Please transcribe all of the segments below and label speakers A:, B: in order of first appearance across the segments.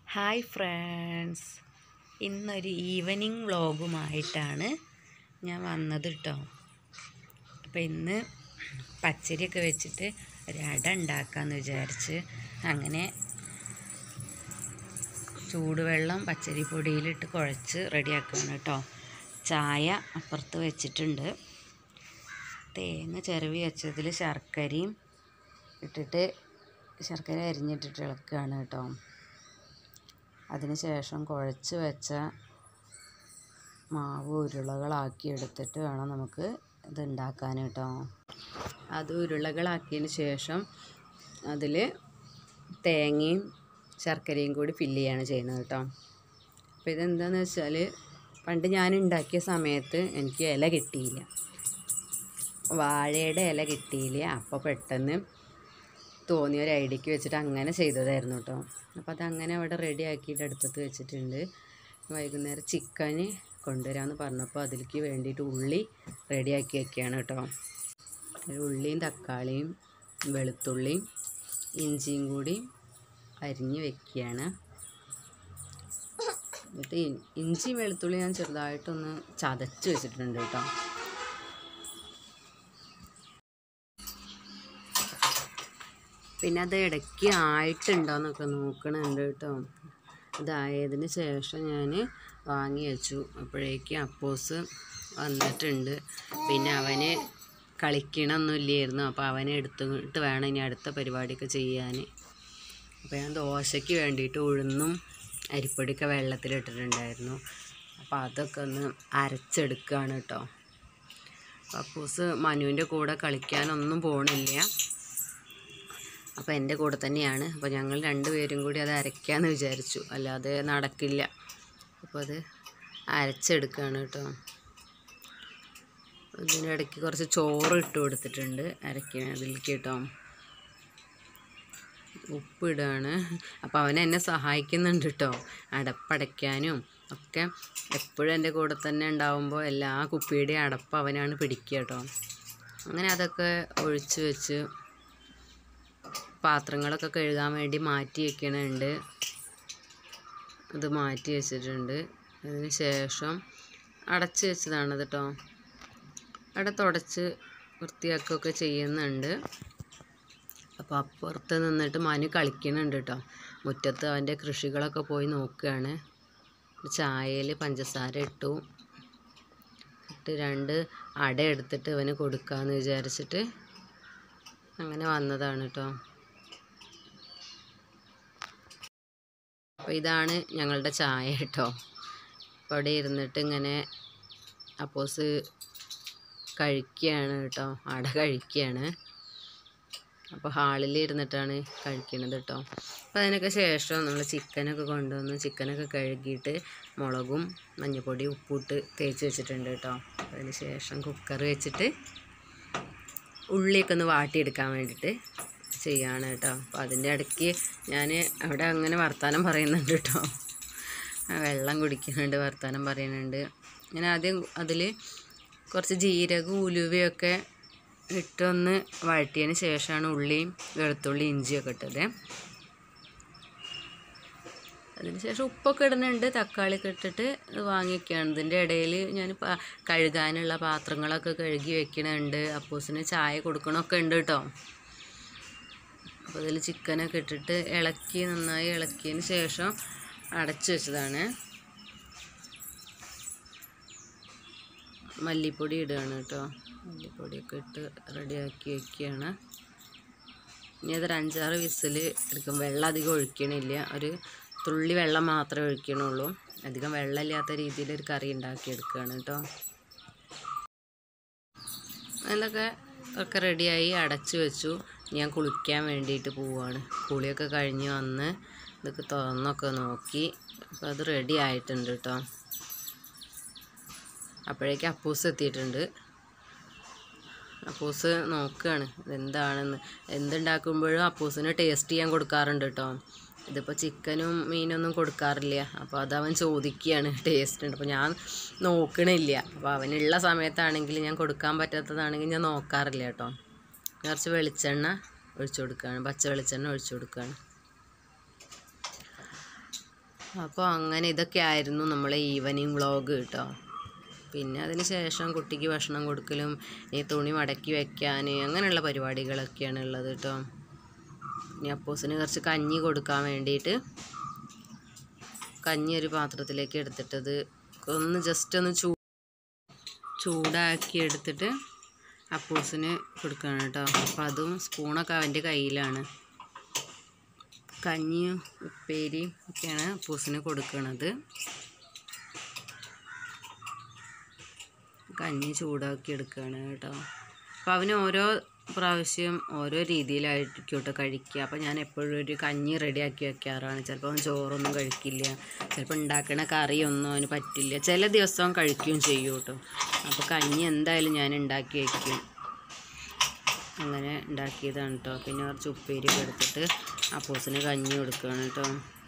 A: hi friends ഇന്നൊരു evening വ്ളോഗുമായിട്ടാണ് ഞാൻ വന്നത് കേട്ടോ അപ്പോൾ ഇന്ന് പച്ചരിയൊക്കെ വെച്ചിട്ട് ഒരു അട ഉണ്ടാക്കാമെന്ന് വിചാരിച്ച് അങ്ങനെ ചൂടുവെള്ളം പച്ചരി പൊടിയിലിട്ട് കുഴച്ച് റെഡിയാക്കുകയാണ് കേട്ടോ ചായ അപ്പുറത്ത് വെച്ചിട്ടുണ്ട് തേങ്ങ ചിരവി വെച്ചതിൽ ശർക്കരയും ഇട്ടിട്ട് ശർക്കര അരിഞ്ഞിട്ടിട്ട് ഇളക്കുകയാണ് കേട്ടോ അതിന് ശേഷം കുഴച്ച് വെച്ച മാവ് ഉരുളകളാക്കി എടുത്തിട്ട് വേണം നമുക്ക് ഇത് ഉണ്ടാക്കാൻ കേട്ടോ അത് ഉരുളകളാക്കിയതിന് ശേഷം അതിൽ തേങ്ങയും ശർക്കരയും കൂടി ഫില്ല് ചെയ്യാണ് ചെയ്യുന്നത് കേട്ടോ അപ്പോൾ ഇതെന്താണെന്ന് വെച്ചാൽ പണ്ട് ഞാൻ ഉണ്ടാക്കിയ സമയത്ത് എനിക്ക് ഇല കിട്ടിയില്ല വാഴയുടെ ഇല കിട്ടിയില്ല അപ്പോൾ പെട്ടെന്ന് തോന്നിയ ഒരു ഐഡിയക്ക് വെച്ചിട്ട് അങ്ങനെ ചെയ്തതായിരുന്നു കേട്ടോ അപ്പോൾ അതങ്ങനെ അവിടെ റെഡി ആക്കിയിട്ട് അടുപ്പത്ത് വെച്ചിട്ടുണ്ട് വൈകുന്നേരം ചിക്കന് കൊണ്ടുവരാമെന്ന് പറഞ്ഞപ്പോൾ അതിലേക്ക് വേണ്ടിയിട്ട് ഉള്ളി റെഡിയാക്കി വെക്കുകയാണ് കേട്ടോ ഉള്ളിയും തക്കാളിയും വെളുത്തുള്ളിയും ഇഞ്ചിയും കൂടി അരിഞ്ഞ് വെക്കുകയാണ് എന്നിട്ട് ഇ- ഇഞ്ചിയും വെളുത്തുള്ളി ഞാൻ ചെറുതായിട്ടൊന്ന് ചതച്ച് വെച്ചിട്ടുണ്ട് കേട്ടോ പിന്നെ അത് ഇടയ്ക്ക് ആയിട്ടുണ്ടോയെന്നൊക്കെ നോക്കണുണ്ട് കേട്ടോ ഇതായതിന് ശേഷം ഞാൻ വാങ്ങി വെച്ചു അപ്പോഴേക്കും അപ്പോസ് വന്നിട്ടുണ്ട് പിന്നെ അവന് കളിക്കണമൊന്നുമില്ലായിരുന്നു അപ്പോൾ അവനെ എടുത്തിട്ട് വേണം ഇനി അടുത്ത പരിപാടിയൊക്കെ ചെയ്യാൻ അപ്പോൾ ഞാൻ ദോശയ്ക്ക് വേണ്ടിയിട്ട് ഉഴുന്നും അരിപ്പൊടിയൊക്കെ വെള്ളത്തിലിട്ടിട്ടുണ്ടായിരുന്നു അപ്പോൾ അതൊക്കെ ഒന്ന് അരച്ചെടുക്കുകയാണ് കേട്ടോ പപ്പൂസ് മനുവിൻ്റെ കൂടെ കളിക്കാനൊന്നും പോണില്ല അപ്പോൾ എൻ്റെ കൂടെ തന്നെയാണ് അപ്പോൾ ഞങ്ങൾ രണ്ടുപേരും കൂടി അത് അരയ്ക്കാമെന്ന് വിചാരിച്ചു അല്ലാതെ നടക്കില്ല അപ്പോൾ അത് അരച്ചെടുക്കുകയാണ് കേട്ടോ ഇതിൻ്റെ ഇടയ്ക്ക് കുറച്ച് ചോറ് ഇട്ട് കൊടുത്തിട്ടുണ്ട് അരയ്ക്കാൻ അതിലേക്ക് കേട്ടോ ഉപ്പിടുകയാണ് അപ്പോൾ അവൻ എന്നെ സഹായിക്കുന്നുണ്ട് കേട്ടോ അടപ്പടയ്ക്കാനും ഒക്കെ എപ്പോഴും എൻ്റെ കൂടെ തന്നെ ഉണ്ടാവുമ്പോൾ എല്ലാ കുപ്പിയുടെയും അടപ്പ് അവനാണ് പിടിക്കുക കേട്ടോ അങ്ങനെ അതൊക്കെ ഒഴിച്ച് വെച്ച് പാത്രങ്ങളൊക്കെ കഴുകാൻ വേണ്ടി മാറ്റി വെക്കണുണ്ട് ഇത് മാറ്റി വെച്ചിട്ടുണ്ട് അതിന് ശേഷം അടച്ച് വെച്ചതാണ് കേട്ടോ അവിടെ തുടച്ച് വൃത്തിയാക്കുകയൊക്കെ ചെയ്യുന്നുണ്ട് അപ്പോൾ അപ്പുറത്ത് നിന്നിട്ട് മനു കളിക്കുന്നുണ്ട് കേട്ടോ മുറ്റത്ത് അവൻ്റെ കൃഷികളൊക്കെ പോയി നോക്കുകയാണ് ചായയിൽ പഞ്ചസാര ഇട്ടു ഇട്ട് രണ്ട് അട എടുത്തിട്ട് ഇവന് കൊടുക്കാമെന്ന് വിചാരിച്ചിട്ട് അങ്ങനെ വന്നതാണ് കേട്ടോ അപ്പോൾ ഇതാണ് ഞങ്ങളുടെ ചായ കേട്ടോ അപ്പോൾ അവിടെ ഇരുന്നിട്ട് ഇങ്ങനെ അപ്പോസ് കഴിക്കുകയാണ് കേട്ടോ അട കഴിക്കുകയാണ് അപ്പോൾ ഹാളിൽ ഇരുന്നിട്ടാണ് കഴിക്കണത് കേട്ടോ അപ്പോൾ അതിനൊക്കെ ശേഷം നമ്മൾ ചിക്കനൊക്കെ കൊണ്ടുവന്ന് ചിക്കനൊക്കെ കഴുകിയിട്ട് മുളകും മഞ്ഞൾപ്പൊടി ഉപ്പിട്ട് തേച്ച് വെച്ചിട്ടുണ്ട് കേട്ടോ അതിന് ശേഷം കുക്കർ വെച്ചിട്ട് ഉള്ളിയൊക്കെ ഒന്ന് വാട്ടിയെടുക്കാൻ വേണ്ടിയിട്ട് ചെയ്യാണ് കേട്ടോ അപ്പോൾ അതിൻ്റെ ഇടയ്ക്ക് ഞാൻ അവിടെ അങ്ങനെ വർത്തമാനം പറയുന്നുണ്ട് കേട്ടോ ആ, വെള്ളം കുടിക്കുന്നുണ്ട് വർത്തമാനം പറയുന്നുണ്ട് ഞാൻ ആദ്യം അതിൽ കുറച്ച് ജീരകം ഉലുവയൊക്കെ ഇട്ടൊന്ന് വഴറ്റിയതിന് ശേഷമാണ് ഉള്ളിയും വെളുത്തുള്ളി ഇഞ്ചിയൊക്കെ ഇട്ടത് അതിന് ശേഷം ഉപ്പൊക്കെ ഇടുന്നുണ്ട് തക്കാളിയൊക്കെ ഇട്ടിട്ട് ഇത് വാങ്ങി വെക്കുകയാണ് ഇതിൻ്റെ ഇടയിൽ ഞാൻ പ- കഴുകാനുള്ള പാത്രങ്ങളൊക്കെ കഴുകി വെക്കണുണ്ട് അപ്പൂസിന് ചായ കൊടുക്കണമൊക്കെ ഉണ്ട് കേട്ടോ അപ്പോൾ ഇതിൽ ചിക്കനൊക്കെ ഇട്ടിട്ട് ഇളക്കി നന്നായി ഇളക്കിയതിന് ശേഷം അടച്ചു വെച്ചതാണ് മല്ലിപ്പൊടി ഇടുകയാണ് കേട്ടോ മല്ലിപ്പൊടിയൊക്കെ ഇട്ട് റെഡിയാക്കി വെക്കുകയാണ് ഇനി അതൊരു അഞ്ചാറ് വിസിൽ എടുക്കും വെള്ളം അധികം ഒഴിക്കണില്ല ഒരു തുള്ളി വെള്ളം മാത്രമേ ഒഴിക്കണുള്ളൂ അധികം വെള്ളമില്ലാത്ത രീതിയിൽ ഒരു കറി ഉണ്ടാക്കിയെടുക്കുകയാണ് കേട്ടോ അതിലൊക്കെ ഒക്കെ റെഡിയായി അടച്ചു വെച്ചു ഞാൻ കുളിക്കാൻ വേണ്ടിയിട്ട് പോവുകയാണ് കുളിയൊക്കെ കഴിഞ്ഞ് വന്ന് ഇതൊക്കെ തുറന്നൊക്കെ നോക്കി അപ്പോൾ അത് റെഡി ആയിട്ടുണ്ട് കേട്ടോ അപ്പോഴേക്ക് അപ്പൂസ് എത്തിയിട്ടുണ്ട് അപ്പൂസ് നോക്കുകയാണ് ഇതെന്താണെന്ന് എന്തുണ്ടാക്കുമ്പോഴും അപ്പൂസിന് ടേസ്റ്റ് ചെയ്യാൻ കൊടുക്കാറുണ്ട് കേട്ടോ ഇതിപ്പോൾ ചിക്കനും മീനൊന്നും കൊടുക്കാറില്ല അപ്പോൾ അതവൻ ചോദിക്കുകയാണ് ടേസ്റ്റ് ഉണ്ട് അപ്പോൾ ഞാൻ നോക്കണില്ല അപ്പോൾ അവനുള്ള സമയത്താണെങ്കിൽ ഞാൻ കൊടുക്കാൻ പറ്റാത്തതാണെങ്കിൽ ഞാൻ നോക്കാറില്ല കേട്ടോ കുറച്ച് വെളിച്ചെണ്ണ ഒഴിച്ചു കൊടുക്കുകയാണ് പച്ച വെളിച്ചെണ്ണ ഒഴിച്ചു കൊടുക്കുകയാണ് അപ്പോൾ അങ്ങനെ ഇതൊക്കെ ആയിരുന്നു നമ്മളെ ഈവനിങ് വ്ളോഗ് കേട്ടോ പിന്നെ അതിന് ശേഷം കുട്ടിക്ക് ഭക്ഷണം കൊടുക്കലും ഈ തുണി മടക്കി വെക്കാൻ അങ്ങനെയുള്ള പരിപാടികളൊക്കെയാണ് ഉള്ളത് കേട്ടോ ഇനി അപ്പൂസിന് കുറച്ച് കഞ്ഞി കൊടുക്കാൻ വേണ്ടിയിട്ട് കഞ്ഞി ഒരു പാത്രത്തിലേക്ക് എടുത്തിട്ടത് ഒന്ന് ജസ്റ്റ് ഒന്ന് ചൂ ചൂടാക്കി എടുത്തിട്ട് അപ്പൂസിന് കൊടുക്കണം കേട്ടോ അപ്പം അതും സ്പൂണൊക്കെ അവൻ്റെ കയ്യിലാണ് കഞ്ഞിയും ഉപ്പേരിയും ഒക്കെയാണ് അപ്പൂസിന് കൊടുക്കുന്നത് കഞ്ഞി ചൂടാക്കി എടുക്കുകയാണ് കേട്ടോ അപ്പോൾ അവന് ഓരോ പ്രാവശ്യം ഓരോ രീതിയിലായിരിക്കും കേട്ടോ കഴിക്കുക അപ്പോൾ ഞാൻ എപ്പോഴും ഒരു കഞ്ഞി റെഡിയാക്കി വെക്കാറാണ് ചിലപ്പോൾ അവൻ ചോറൊന്നും കഴിക്കില്ല ചിലപ്പോൾ ഉണ്ടാക്കണ കറിയൊന്നും അവന് പറ്റില്ല ചില ദിവസം അവൻ കഴിക്കുകയും ചെയ്യും കേട്ടോ അപ്പോൾ കഞ്ഞി എന്തായാലും ഞാൻ ഉണ്ടാക്കി വയ്ക്കും അങ്ങനെ ഉണ്ടാക്കിയതാണ് കേട്ടോ പിന്നെ കുറച്ച് ഉപ്പേരിയൊക്കെ എടുത്തിട്ട് അപ്പൂസിന് കഞ്ഞി കൊടുക്കുകയാണ് കേട്ടോ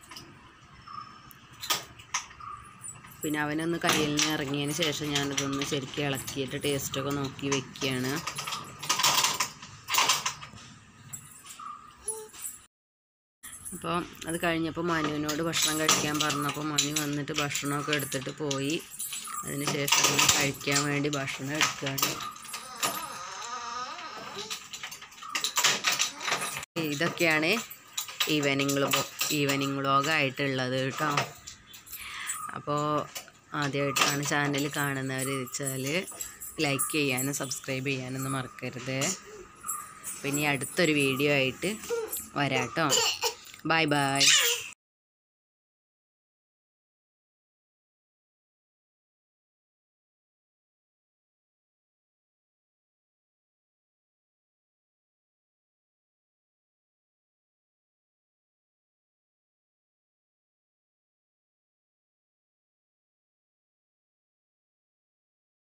A: പിന്നെ അവനൊന്ന് കയ്യിൽ നിന്ന് ഇറങ്ങിയതിന് ശേഷം ഞാനിതൊന്ന് ശരിക്കും ഇളക്കിയിട്ട് ടേസ്റ്റൊക്കെ നോക്കി വെക്കുകയാണ് അപ്പോൾ അത് കഴിഞ്ഞപ്പോൾ മനുവിനോട് ഭക്ഷണം കഴിക്കാൻ പറഞ്ഞപ്പോൾ മനു വന്നിട്ട് ഭക്ഷണമൊക്കെ എടുത്തിട്ട് പോയി അതിന് ശേഷം അവന് കഴിക്കാൻ വേണ്ടി ഭക്ഷണം എടുക്കുകയാണ് ഇതൊക്കെയാണ് ഈവനിങ് വ്ളോഗ് ഈവനിങ് വ്ളോഗായിട്ടുള്ളത് കേട്ടോ അപ്പോൾ ആദ്യമായിട്ടാണ് ചാനൽ കാണുന്നവർ വെച്ചാൽ ലൈക്ക് ചെയ്യാനും സബ്സ്ക്രൈബ് ചെയ്യാനൊന്നും മറക്കരുത് പിന്നെ അടുത്തൊരു വീഡിയോ ആയിട്ട് വരാം കേട്ടോ ബൈ ബൈ